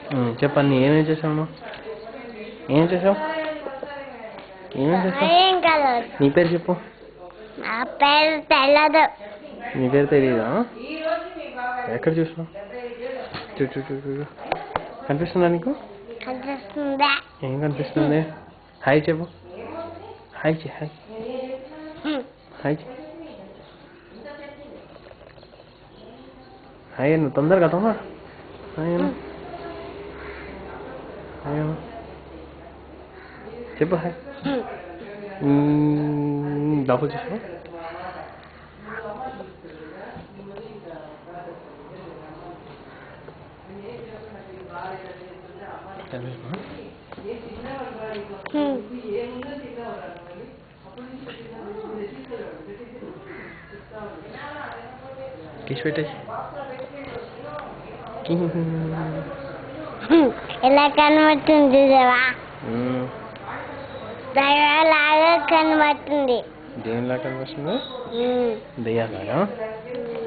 ఉమ్, చెప్పండి ఏమేం చేసావు ఏం చేసావు ఏమేం చేసావు ఏం కాదు నీ పేరు చెప్పు నా పేరు తెల్లదు నీ పేరు తెలియదా ఎక్కడ చూసినావు చూ చూ చూ చూ. కనిపిస్తుందా నీకు కనిపిస్తుందా ఏం కనిపిస్తుంది హాయ్ చెప్పు హాయ్ చే హాయ్ హాయ్ చే హాయ్ నువ్వు తొందరగా తొందర హాయ్ అను హాయ్ అను చెప్పు హాయ్ డబ్బులు చూసావా కిష్ పెట్టేసి ఎలా కనబడుతుంది చూసావా దైవలాగా కనబడుతుంది దేనిలా కనిపిస్తుంది ఉమ్. దెయ్యాలాగా